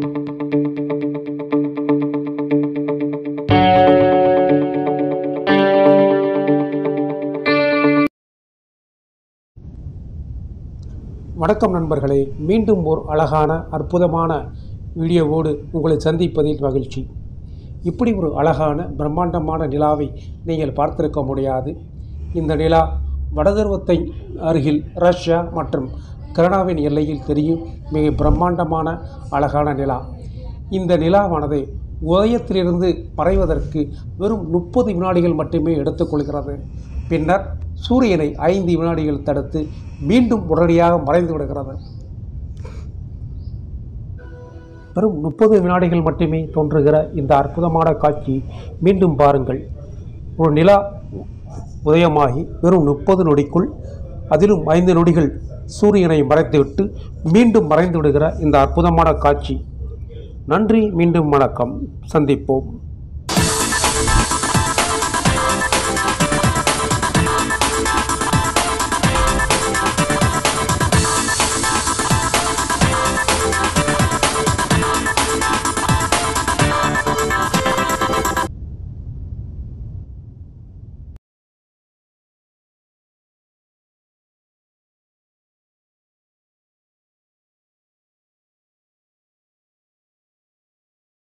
வணக்கம் நண்பர்களே மீண்டும் ஒரு அழகான அற்புதமான வீடியோவோடு உங்களை சந்திப்பதில் மகிழ்ச்சி இப்படி ஒரு அழகான பிரம்மாண்டமான நிலாவை நீங்கள் பார்த்திருக்க முடியாது இந்த நிலா வடதுருவத்தை அருகில் ரஷ்யா மற்றும் கனடாவின் எல்லையில் தெரியும் மிக பிரம்மாண்டமான அழகான நிலா இந்த நிலாவானது உதயத்திலிருந்து மறைவதற்கு வெறும் முப்பது வினாடிகள் மட்டுமே எடுத்துக்கொள்கிறது பின்னர் சூரியனை ஐந்து வினாடிகள் தடுத்து மீண்டும் உடனடியாக மறைந்து விடுகிறது வெறும் முப்பது வினாடிகள் மட்டுமே தோன்றுகிற இந்த அற்புதமான காட்சி மீண்டும் பாருங்கள் ஒரு நிலா உதயமாகி வெறும் முப்பது நொடிக்குள் அதிலும் ஐந்து நொடிகள் சூரியனை மறைத்துவிட்டு மீண்டும் மறைந்து விடுகிற இந்த அற்புதமான காட்சி நன்றி மீண்டும் வணக்கம் சந்திப்போம்